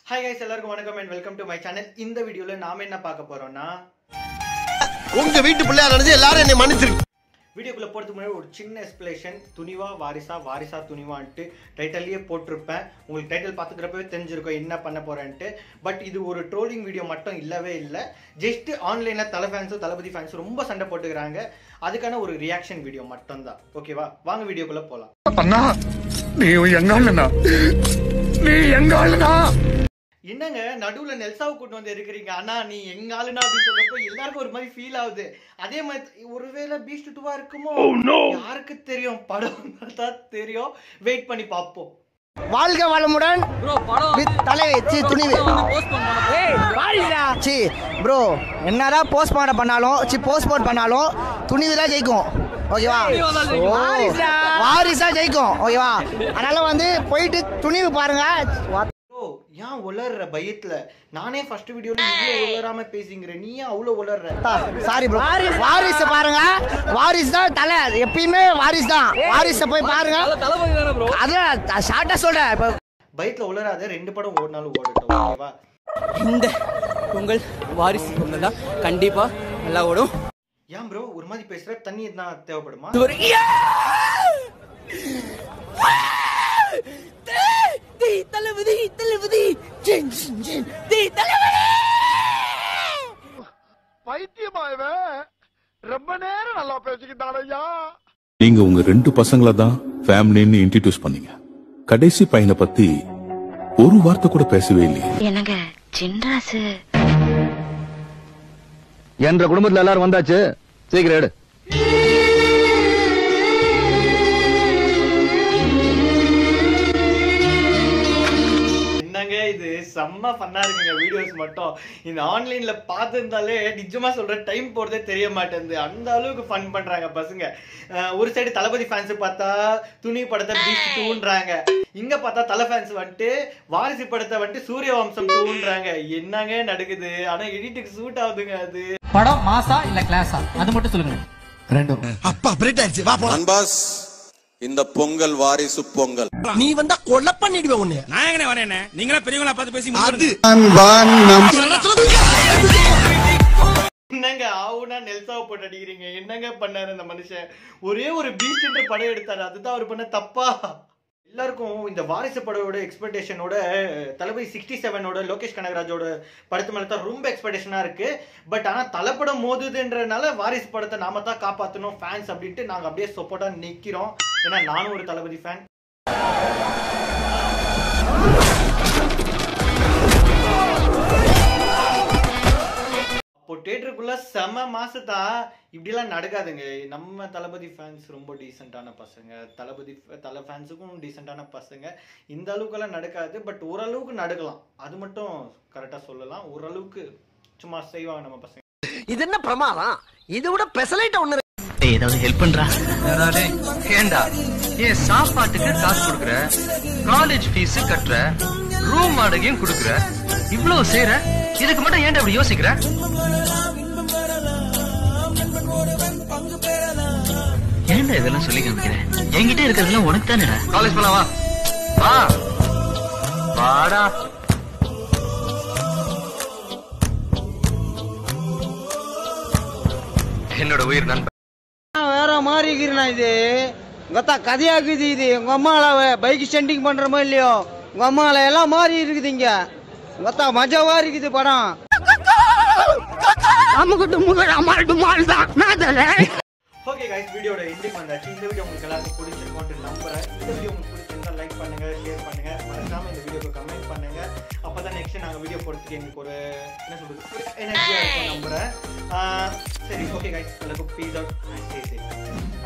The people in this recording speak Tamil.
ஹாய் கைஸ் எல்லாருக்கும் வணக்கம் and welcome to my channel இந்த வீடியோல நாம என்ன பார்க்க போறோம்னா உங்க வீட்டு பிள்ளையா நினைச்சு எல்லாரும் என்னை மன்னிச்சிருக்கு வீடியோக்குள்ள போறதுக்கு முன்னாடி ஒரு சின்ன எக்ஸ்பிளேஷன் துணிவா வாரிசா வாரிசா துணிவான்ட்டு டைட்டிலேயே போட்டிருப்பேன் உங்களுக்கு டைட்டில் பார்த்துக்கிறப்பவே தெரிஞ்சிருக்கும் என்ன பண்ண போறேன்ட்டு பட் இது ஒரு ட்ரோலிங் வீடியோ மட்டும் இல்லவே இல்லை ஜஸ்ட் ஆன்லைனில் தலை ஃபேன்ஸும் தளபதி ஃபேன்ஸும் ரொம்ப சண்டை போட்டுக்கிறாங்க அதுக்கான ஒரு ரியாக்ஷன் வீடியோ மட்டும்தான் ஓகேவா வாங்க வீடியோக்குள்ள போகலாம் அண்ணா நீ எங்க ஆளுனா நீ எங்க ஆளுனா என்னங்க நடுவுல நெல்சாவை கூட்டு வந்து இருக்கிறீங்க அண்ணா நீ எங்க ஆளுனா அப்படின்னு சொல்றப்போ எல்லாருக்கும் ஒரு மாதிரி ஃபீல் ஆகுது அதே மாதிரி ஒருவேளை பீஸ்ட் டூவா இருக்குமோ யாருக்கு தெரியும் படம் தான் தெரியும் வெயிட் பண்ணி பார்ப்போம் வாழ்க வளமுடன் வித் தலை சி துணிவு சி ப்ரோ என்னதான் போஸ்ட் பண்ண பண்ணாலும் சி போஸ்ட் போட் பண்ணாலும் துணிவு தான் ஜெயிக்கும் ஓகேவா ஓ, வாரிசா ஜெயிக்கும் ஓகேவா அதனால வந்து போயிட்டு துணிவு பாருங்க ஓ ஏன் உளர்ற பயத்துல நானே ஃபர்ஸ்ட் வீடியோல இவ்வளவு உளராம பேசிங்கிறேன் நீ ஏன் அவ்வளவு உளர்ற சாரி ப்ரோ வாரிசு பாருங்க வாரிசு தான் தலை எப்பயுமே வாரிசு தான் வாரிசை போய் பாருங்க அதான் ஷார்ட்டா சொல்றேன் இப்போ பயத்துல உளராத ரெண்டு படம் ஓடினாலும் ஓடட்டும் ஓகேவா இந்த பொங்கல் வாரிசு பொங்கல் தான் கண்டிப்பா நல்லா ஓடும் ஏன் ப்ரோ ஒரு மாதிரி பேசுற தண்ணி என்ன தேவைப்படுமா இது ஒரு தீ தளபதி தளபதி ஜின் ஜின் ஜின் தீ தளபதி பைத்தியமா இவன் ரொம்ப நேரம் நல்லா பேசிக்கிட்டான் ஐயா நீங்க உங்க ரெண்டு பசங்கள தான் ஃபேமிலின்னு இன்ட்ரடியூஸ் பண்ணீங்க கடைசி பையனை பத்தி ஒரு வார்த்தை கூட பேசவே இல்லையே என்னங்க சின்ராசு என்ற குடும்பத்துல எல்லாரும் வந்தாச்சு சீக்கிரம் எடு என்னங்க இது செம்ம ஃபன்னா இருக்குங்க வீடியோஸ் மட்டும் இந்த ஆன்லைன்ல பார்த்துருந்தாலே நிஜமா சொல்ற டைம் போறதே தெரிய மாட்டேங்குது அந்த அளவுக்கு ஃபன் பண்றாங்க பசங்க அஹ் ஒரு சைடு தளபதி ஃபேன்ஸ் பார்த்தா துணி படத்தை பீச் டூன்றாங்க இங்க பார்த்தா தலை ஃபேன்ஸ் வந்துட்டு வாரிசு படத்தை வந்துட்டு சூரிய வம்சம் டூன்றாங்க என்னங்க நடக்குது ஆனா எடிட்டுக்கு சூட் ஆகுதுங்க அது படம் மாசா இல்ல கிளாஸா அது மட்டும் சொல்லுங்க அப்பா பிரேட் ஆயிடுச்சு வா போலாம் அன்பாஸ் இந்த பொங்கல் வாரிசு பொங்கல் நீ வந்தா கொலை பண்ணிடுவேன் உன்னை நான் எங்கனே வரேனே நீங்களா பெரியவங்களா பார்த்து பேசி அது என்னங்க ஆவுனா நெல்சாவை போட்டு அடிக்கிறீங்க என்னங்க பண்ணாரு அந்த மனுஷன் ஒரே ஒரு பீஸ்ட்ன்ற படம் எடுத்தாரு அதுதான் அவர் பண்ண தப்பா எல்லாருக்கும் இந்த வாரிசு படத்தோட எக்ஸ்பெக்டேஷனோட தளபதி சிக்ஸ்டி செவனோட லோகேஷ் கனகராஜோட படத்து மேல தான் ரொம்ப எக்ஸ்பெக்டேஷனா இருக்கு பட் ஆனா தலைப்படம் மோதுதுன்றனால வாரிசு படத்தை நாம தான் காப்பாத்தணும் ஃபேன்ஸ் அப்படின்ட்டு நாங்க அப்படியே சப்போர்ட்டா நிக்கிறோம் ஏன்னா நானும் ஒரு தளபதி ஃபேன் அப்போ தேட்டருக்குள்ள செம மாசத்தா இப்படிலாம் நடக்காதுங்க நம்ம தளபதி ஃபேன்ஸ் ரொம்ப டீசெண்டான பசங்க தளபதி தலை ஃபேன்ஸுக்கும் டீசெண்டான பசங்க இந்த அளவுக்கெல்லாம் நடக்காது பட் ஓரளவுக்கு நடக்கலாம் அது மட்டும் கரெக்டாக சொல்லலாம் ஓரளவுக்கு சும்மா செய்வாங்க நம்ம பசங்க இது என்ன பிரமாதம் இது விட பெசலைட்ட ஒண்ணு ஏதாவது ஹெல்ப் பண்றா ஏண்டா ஏன் சாப்பாட்டுக்கு காசு கொடுக்குற காலேஜ் ஃபீஸ் கட்டுற ரூம் வாடகையும் கொடுக்குற இவ்வளவு செய்யற இதுக்கு மட்டும் ஏன்டா இப்படி யோசிக்கிற ஏன்டா இதெல்லாம் சொல்லி காமிக்கிறேன் என்கிட்ட இருக்கிறதெல்லாம் உனக்கு தானேடா காலேஜ் போலாம் வா வா வாடா என்னோட உயிர் நண்பன் வேற மாதிரி இருக்கிறா இது உங்கத்தா கதையாக்குது இது உங்க அம்மால பைக் ஸ்டண்டிங் பண்றமோ இல்லையோ உங்க அம்மால எல்லாம் மாறி இருக்குது இங்க உங்கத்தா மஜாவா இருக்குது படம் ஓகே கைஸ் வீடியோட எண்டிங் வந்தாச்சு இந்த வீடியோ உங்களுக்கு எல்லாருக்கும் பிடிச்சிருக்கோன்ட்டு நம்புறேன் இந்த வீடியோ உங்களுக்கு பிடிச்சிருந்தா லைக் பண்ணுங்க ஷேர் பண்ணுங்க மறக்காம இந்த வீடியோக்கு கமெண்ட் பண்ணுங்க அப்பதான் நெக்ஸ்ட் நாங்க வீடியோ போடுறதுக்கு எங்களுக்கு ஒரு என்ன சொல்றது ஒரு எனர்ஜியா இருக்கும் நம்புறேன் ஆஹ் சரி ஓகே கைஸ் எல்லாருக்கும் பீஸ் அவுட் ஸ்டே சேஃப்